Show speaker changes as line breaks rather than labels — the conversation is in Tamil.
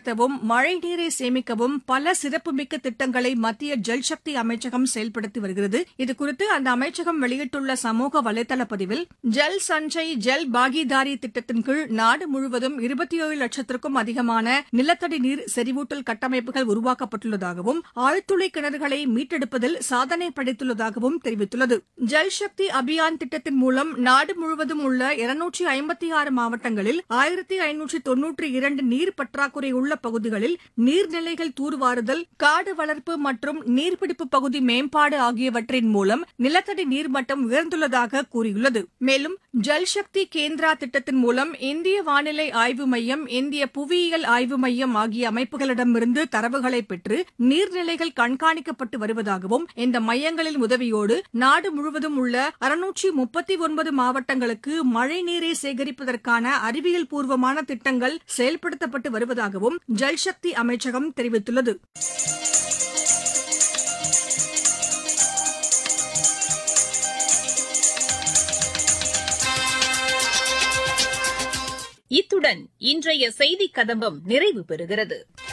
மேம்படுத்தவும் மழைநீரை சேமிக்கவும் பல சிறப்புமிக்க திட்டங்களை மத்திய ஜல்சக்தி அமைச்சகம் செயல்படுத்தி வருகிறது இதுகுறித்து அந்த அமைச்சகம் வெளியிட்டுள்ள சமூக வலைதள பதிவில் ஜல் சஞ்சய் ஜல் பாகிதாரி திட்டத்தின் கீழ் நாடு முழுவதும் இருபத்தி ஏழு லட்சத்திற்கும் அதிகமான நிலத்தடி நீர் செறிவூட்டல் கட்டமைப்புகள் உருவாக்கப்பட்டுள்ளதாகவும் ஆழ்துளை கிணறுகளை மீட்டெடுப்பதில் சாதனை படைத்துள்ளதாகவும் தெரிவித்துள்ளது ஜல்சக்தி அபியான் திட்டத்தின் மூலம் நாடு முழுவதும் உள்ள இருநூற்றி ஐம்பத்தி ஆறு மாவட்டங்களில் ஆயிரத்தி ஐநூற்றி தொன்னூற்றி இரண்டு நீர் பற்றாக்குறை உள்ள பகுதிகளில் நீர்நிலைகள் தூர்வாறுதல் காடு வளர்ப்பு மற்றும் நீர்பிடிப்பு பகுதி மேம்பாடு ஆகியவற்றின் மூலம் நிலத்தடி நீர்மட்டம் உயர்ந்துள்ளதாக கூறியுள்ளது மேலும் ஜல்சக்தி கேந்திரா திட்டத்தின் மூலம் இந்திய வானிலை ஆய்வு மையம் இந்திய புவியியல் ஆய்வு மையம் ஆகிய அமைப்புகளிடமிருந்து தரவுகளை பெற்று நீர்நிலைகள் கண்காணிக்கப்பட்டு வருவதாகவும் இந்த மையங்களின் உதவியோடு நாடு முழுவதும் உள்ள அறுநூற்றி முப்பத்தி ஒன்பது மாவட்டங்களுக்கு மழைநீரை சேகரிப்பதற்கான அறிவியல் பூர்வமான திட்டங்கள் செயல்படுத்தப்பட்டு வருவதாகவும் ஜல்சக்தி அமைச்சகம் தெரிவித்துள்ளது
இத்துடன் இன்றைய செய்திக் கதம்பம் நிறைவு பெறுகிறது